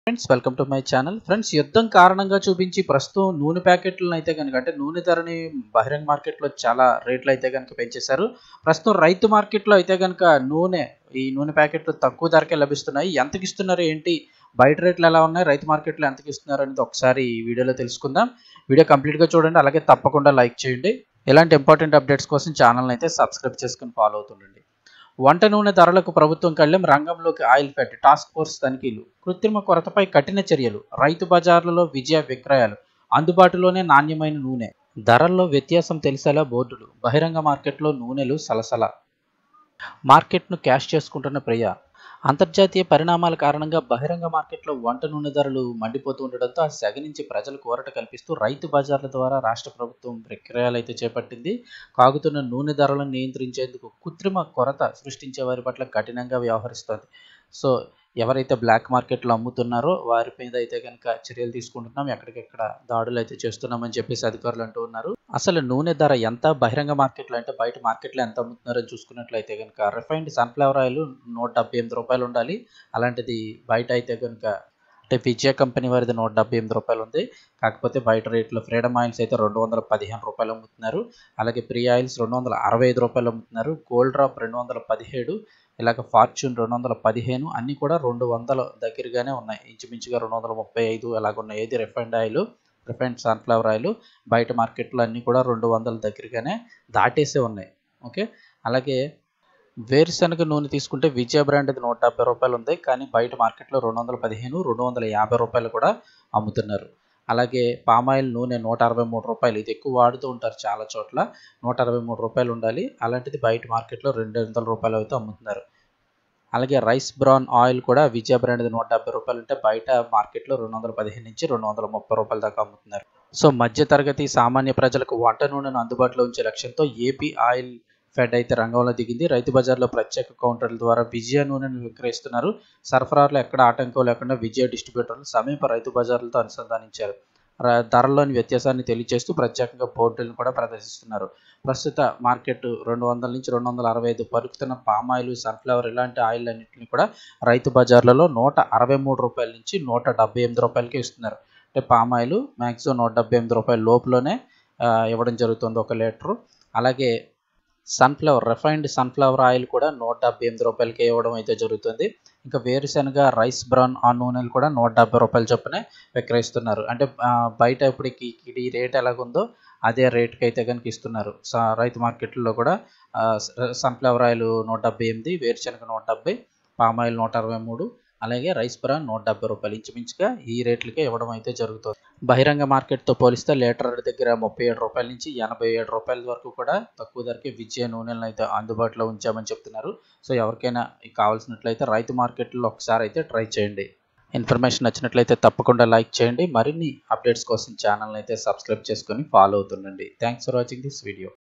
friends welcome to my channel friends యుద్ధం కారణంగా చూపించి ప్రస్తుతం నూనె ప్యాకెట్లను అయితే కనుక అంటే నూనె ధరని బహిరంగ మార్కెట్లో చాలా రేట్లు అయితే కనుక పెంచేశారు ప్రస్తుతం రైతు మార్కెట్లో అయితే కనుక నూనె ఈ నూనె ప్యాకెట్లు తక్కువ ధరకే లభిస్తున్నాయి ఎంతకి ఇస్తున్నారు ఏంటి బయట రేట్లు ఎలా ఉన్నాయి రైతు మార్కెట్లో ఎంతకి ఇస్తున్నారు అనేది ఒకసారి ఈ వీడియోలో తెలుసుకుందాం వీడియో కంప్లీట్గా చూడండి అలాగే తప్పకుండా లైక్ చేయండి ఇలాంటి ఇంపార్టెంట్ అప్డేట్స్ కోసం ఛానల్ అయితే సబ్స్క్రైబ్ చేసుకుని ఫాలో అవుతుండండి వంట నూనె ధరలకు ప్రభుత్వం కళ్ళెం రంగంలోకి ఆయిల్ ఫెడ్ టాస్క్ ఫోర్స్ తనిఖీలు కృత్రిమ కొరతపై కఠిన చర్యలు రైతు బజార్లలో విజయ విక్రయాలు అందుబాటులోనే నాణ్యమైన నూనె ధరల్లో వ్యత్యాసం తెలిసేలా బోర్డులు బహిరంగ మార్కెట్లో నూనెలు సలసల మార్కెట్ను క్యాష్ చేసుకుంటున్న ప్రియ అంతర్జాతీయ పరిణామాల కారణంగా బహిరంగ మార్కెట్లో వంట నూనె ధరలు మండిపోతూ ఉండడంతో ఆ సెగ నుంచి ప్రజలకు ఊరట కల్పిస్తూ రైతు బజార్ల ద్వారా రాష్ట్ర ప్రభుత్వం విక్రయాలు అయితే చేపట్టింది కాగుతున్న నూనె ధరలను నియంత్రించేందుకు కృత్రిమ కొరత సృష్టించే వారి పట్ల కఠినంగా వ్యవహరిస్తోంది సో ఎవరైతే బ్లాక్ మార్కెట్లో అమ్ముతున్నారో వారి మీద అయితే కనుక చర్యలు తీసుకుంటున్నాం ఎక్కడికెక్కడ దాడులు అయితే చేస్తున్నామని చెప్పేసి అధికారులు అంటూ ఉన్నారు అసలు నూనె ధర ఎంత బహిరంగ మార్కెట్లో అంటే బయట మార్కెట్లో ఎంత అమ్ముతున్నారని చూసుకున్నట్లయితే కనుక రిఫైన్డ్ సన్ఫ్లవర్ ఆయిల్ నూట డెబ్బై ఎనిమిది రూపాయలు ఉండాలి అలాంటిది బయట అయితే కనుక అంటే విజయ కంపెనీ వారిది నూట డెబ్బై ఎనిమిది రూపాయలు ఉంది కాకపోతే బయట రేట్లో ఫ్రీడమ్ ఆయిల్స్ అయితే రెండు వందల పదిహేను రూపాయలు అమ్ముతున్నారు అలాగే ప్రీ ఆయిల్స్ రెండు వందల అరవై ఐదు రూపాయలు అమ్ముతున్నారు గోల్డ్ డ్రాప్ రెండు వందల పదిహేడు ఇలాగ ఫార్చ్యూన్ రెండు వందల పదిహేను అన్నీ కూడా రెండు వందల దగ్గరగానే ఉన్నాయి ఇంచుమించుగా రెండు వందల ముప్పై ఐదు అలాగ ఉన్నాయి ఏది refined oil refined sunflower oil బయట మార్కెట్లో అన్నీ కూడా రెండు వందల దగ్గరగానే దాటేసే ఉన్నాయి ఓకే అలాగే వేరుశనగ నూనె తీసుకుంటే విజయ బ్రాండ్ అది నూట డెబ్బై రూపాయలు ఉంది కానీ బయట మార్కెట్లో రెండు వందల పదిహేను రెండు వందల యాభై రూపాయలు కూడా అమ్ముతున్నారు అలాగే పామాయిల్ నూనె నూట అరవై మూడు రూపాయలు ఇది ఎక్కువ వాడుతూ ఉంటారు చాలా చోట్ల నూట అరవై మూడు రూపాయలు ఉండాలి అలాంటిది బయట మార్కెట్లో రెండు వందల రూపాయలు అయితే అమ్ముతున్నారు అలాగే రైస్ బ్రౌన్ ఆయిల్ కూడా విజయ బ్రాండ్ నూట డెబ్బై రూపాయలు ఉంటే బయట మార్కెట్లో రెండు వందల పదిహేను నుంచి రెండు వందల ముప్పై రూపాయల దాకా అమ్ముతున్నారు సో మధ్యతరగతి సామాన్య ప్రజలకు వంట నూనెను అందుబాటులో ఉంచే లక్ష్యంతో ఏపీ ఆయిల్ ఫెడ్ అయితే రంగంలో దిగింది రైతు బజార్లో ప్రత్యేక కౌంటర్ల ద్వారా విజయ నూనెను విక్రయిస్తున్నారు సరఫరాలో ఎక్కడ ఆటంకం లేకుండా విజయ డిస్ట్రిబ్యూటర్లు సమీప రైతు బజార్లతో అనుసంధానించారు ధరల్లోని వ్యత్యాసాన్ని తెలియజేస్తూ ప్రత్యేకంగా బోర్డులను కూడా ప్రదర్శిస్తున్నారు ప్రస్తుత మార్కెట్ రెండు వందల నుంచి రెండు వందల అరవై ఐదు పలుకుతున్న పామ్ ఆయిల్ సన్ఫ్లవర్ ఇలాంటి ఆయిల్ అన్నింటినీ కూడా రైతు బజార్లలో నూట అరవై మూడు రూపాయల నుంచి నూట డెబ్బై ఎనిమిది రూపాయలకి ఇస్తున్నారు అంటే పామ్ ఆయిల్ మ్యాక్సిమం నూట డెబ్బై ఎనిమిది రూపాయల లోపులోనే ఇవ్వడం జరుగుతుంది ఒక లీటరు అలాగే సన్ఫ్లవర్ రిఫైన్డ్ సన్ఫ్లవర్ ఆయిల్ కూడా నూట డెబ్బై ఎనిమిది రూపాయలకి ఇవ్వడం అయితే జరుగుతుంది ఇంకా వేరుశనగ రైస్ బ్రౌన్ ఆ నూనెలు కూడా నూట డెబ్బై రూపాయల చొప్పునే విక్రయిస్తున్నారు అంటే బయట ఇప్పటికి ఈ రేట్ ఎలాగుందో అదే రేట్కి అయితే కనుక ఇస్తున్నారు రైతు మార్కెట్లో కూడా సన్ఫ్లవర్ ఆయిల్ నూట డెబ్బై ఎనిమిది వేరుశనగ నూట డెబ్బై పామ్ ఆయిల్ నూట అరవై మూడు అలాగే రైస్ బ్రాన్ నూట డెబ్బై రూపాయలు ఇంచుమించుగా ఈ రేట్లకే ఇవ్వడం అయితే జరుగుతుంది బహిరంగ మార్కెట్తో పోలిస్తే లీటర్ దగ్గర ముప్పై ఏడు రూపాయల నుంచి ఎనభై ఏడు రూపాయల వరకు కూడా తక్కువ ధరకే విజయ నూనెలను అయితే అందుబాటులో ఉంచామని చెప్తున్నారు సో ఎవరికైనా కావాల్సినట్లయితే రైతు మార్కెట్లో ఒకసారి అయితే ట్రై చేయండి ఇన్ఫర్మేషన్ నచ్చినట్లయితే తప్పకుండా లైక్ చేయండి మరిన్ని అప్డేట్స్ కోసం ఛానల్ అయితే సబ్స్క్రైబ్ చేసుకొని ఫాలో అవుతుండండి thanks for watching this video